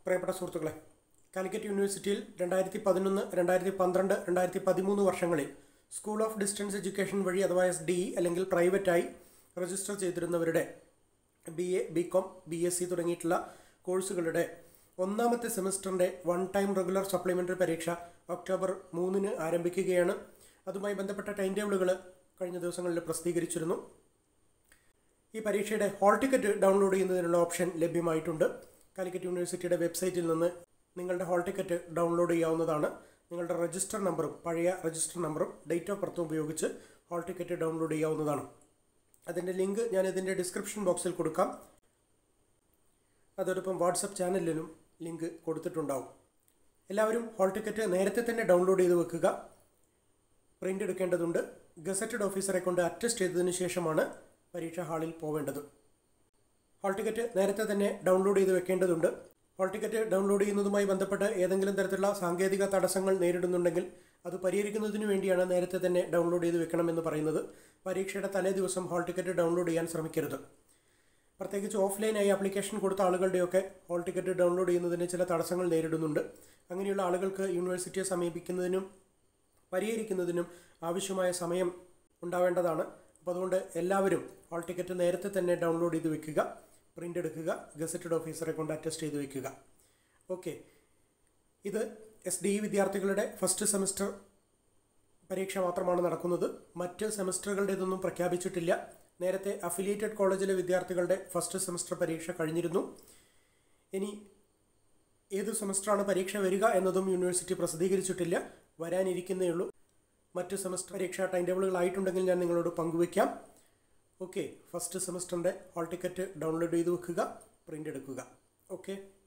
പ്രിയപ്പെട്ട സുഹൃത്തുക്കളെ കാലിക്കറ്റ് യൂണിവേഴ്സിറ്റിയിൽ രണ്ടായിരത്തി പതിനൊന്ന് രണ്ടായിരത്തി പന്ത്രണ്ട് രണ്ടായിരത്തി പതിമൂന്ന് വർഷങ്ങളിൽ സ്കൂൾ ഓഫ് ഡിസ്റ്റൻസ് എഡ്യൂക്കേഷൻ വഴി അഥവാ എസ് ഡി അല്ലെങ്കിൽ പ്രൈവറ്റായി രജിസ്റ്റർ ചെയ്തിരുന്നവരുടെ B A B com B S C തുടങ്ങിയിട്ടുള്ള കോഴ്സുകളുടെ ഒന്നാമത്തെ സെമസ്റ്ററിൻ്റെ വൺ ടൈം റെഗുലർ സപ്ലിമെൻ്ററി പരീക്ഷ ഒക്ടോബർ മൂന്നിന് ആരംഭിക്കുകയാണ് അതുമായി ബന്ധപ്പെട്ട ടൈം ടേബിളുകൾ കഴിഞ്ഞ ദിവസങ്ങളിൽ പ്രസിദ്ധീകരിച്ചിരുന്നു ഈ പരീക്ഷയുടെ ഹാൾ ടിക്കറ്റ് ഡൗൺലോഡ് ചെയ്യുന്നതിനുള്ള ഓപ്ഷൻ ലഭ്യമായിട്ടുണ്ട് കാലിക്കറ്റ് യൂണിവേഴ്സിറ്റിയുടെ വെബ്സൈറ്റിൽ നിന്ന് നിങ്ങളുടെ ഹാൾ ടിക്കറ്റ് ഡൗൺലോഡ് ചെയ്യാവുന്നതാണ് നിങ്ങളുടെ രജിസ്റ്റർ നമ്പറും പഴയ രജിസ്റ്റർ നമ്പറും ഡേറ്റ് ഓഫ് ബർത്തും ഉപയോഗിച്ച് ഹാൾ ടിക്കറ്റ് ഡൗൺലോഡ് ചെയ്യാവുന്നതാണ് അതിൻ്റെ ലിങ്ക് ഞാൻ ഇതിൻ്റെ ഡിസ്ക്രിപ്ഷൻ ബോക്സിൽ കൊടുക്കാം അതോടൊപ്പം വാട്സപ്പ് ചാനലിലും ലിങ്ക് കൊടുത്തിട്ടുണ്ടാവും എല്ലാവരും ഹാൾ ടിക്കറ്റ് നേരത്തെ തന്നെ ഡൗൺലോഡ് ചെയ്ത് വെക്കുക പ്രിൻ്റ് എടുക്കേണ്ടതുണ്ട് ഗസറ്റഡ് ഓഫീസറെ കൊണ്ട് അറ്റസ്റ്റ് ചെയ്തതിന് ശേഷമാണ് പരീക്ഷാ ഹാളിൽ പോവേണ്ടത് ഹാൾ ടിക്കറ്റ് നേരത്തെ തന്നെ ഡൗൺലോഡ് ചെയ്ത് വെക്കേണ്ടതുണ്ട് ഹാൾ ടിക്കറ്റ് ഡൗൺലോഡ് ചെയ്യുന്നതുമായി ബന്ധപ്പെട്ട് ഏതെങ്കിലും തരത്തിലുള്ള സാങ്കേതിക തടസ്സങ്ങൾ നേരിടുന്നുണ്ടെങ്കിൽ അത് പരിഹരിക്കുന്നതിന് വേണ്ടിയാണ് നേരത്തെ തന്നെ ഡൗൺലോഡ് ചെയ്ത് വെക്കണമെന്ന് പറയുന്നത് പരീക്ഷയുടെ തലേ ദിവസം ഹാൾ ടിക്കറ്റ് ഡൗൺലോഡ് ചെയ്യാൻ ശ്രമിക്കരുത് പ്രത്യേകിച്ച് ഓഫ്ലൈനായി ആപ്ലിക്കേഷൻ കൊടുത്ത ആളുകളുടെയൊക്കെ ഹാൾ ടിക്കറ്റ് ഡൗൺലോഡ് ചെയ്യുന്നതിന് ചില തടസ്സങ്ങൾ നേരിടുന്നുണ്ട് അങ്ങനെയുള്ള ആളുകൾക്ക് യൂണിവേഴ്സിറ്റിയെ സമീപിക്കുന്നതിനും പരിഹരിക്കുന്നതിനും ആവശ്യമായ സമയം ഉണ്ടാവേണ്ടതാണ് അപ്പോൾ അതുകൊണ്ട് എല്ലാവരും ഹാൾ ടിക്കറ്റ് നേരത്തെ തന്നെ ഡൗൺലോഡ് ചെയ്ത് വെക്കുക പ്രിൻ്റ് എടുക്കുക ഗസറ്റഡ് ഓഫീസറെ കൊണ്ട് അറ്റസ്റ്റ് ചെയ്ത് വെക്കുക ഓക്കെ ഇത് എസ് ഡി വിദ്യാർത്ഥികളുടെ ഫസ്റ്റ് സെമസ്റ്റർ പരീക്ഷ മാത്രമാണ് നടക്കുന്നത് മറ്റ് സെമസ്റ്ററുകളുടേതൊന്നും പ്രഖ്യാപിച്ചിട്ടില്ല നേരത്തെ അഫിലിയേറ്റഡ് കോളേജിലെ വിദ്യാർത്ഥികളുടെ ഫസ്റ്റ് സെമസ്റ്റർ പരീക്ഷ കഴിഞ്ഞിരുന്നു ഇനി ഏത് സെമസ്റ്ററാണ് പരീക്ഷ വരിക എന്നതും യൂണിവേഴ്സിറ്റി പ്രസിദ്ധീകരിച്ചിട്ടില്ല വരാനിരിക്കുന്നേ ഉള്ളൂ മറ്റ് സെമസ്റ്റർ പരീക്ഷ ടൈം ടേബിളുകളായിട്ടുണ്ടെങ്കിൽ ഞാൻ നിങ്ങളോട് പങ്കുവയ്ക്കാം ഓക്കെ ഫസ്റ്റ് സെമസ്റ്ററിൻ്റെ ഹാൾ ടിക്കറ്റ് ഡൗൺലോഡ് ചെയ്ത് വെക്കുക പ്രിൻ്റ് എടുക്കുക ഓക്കെ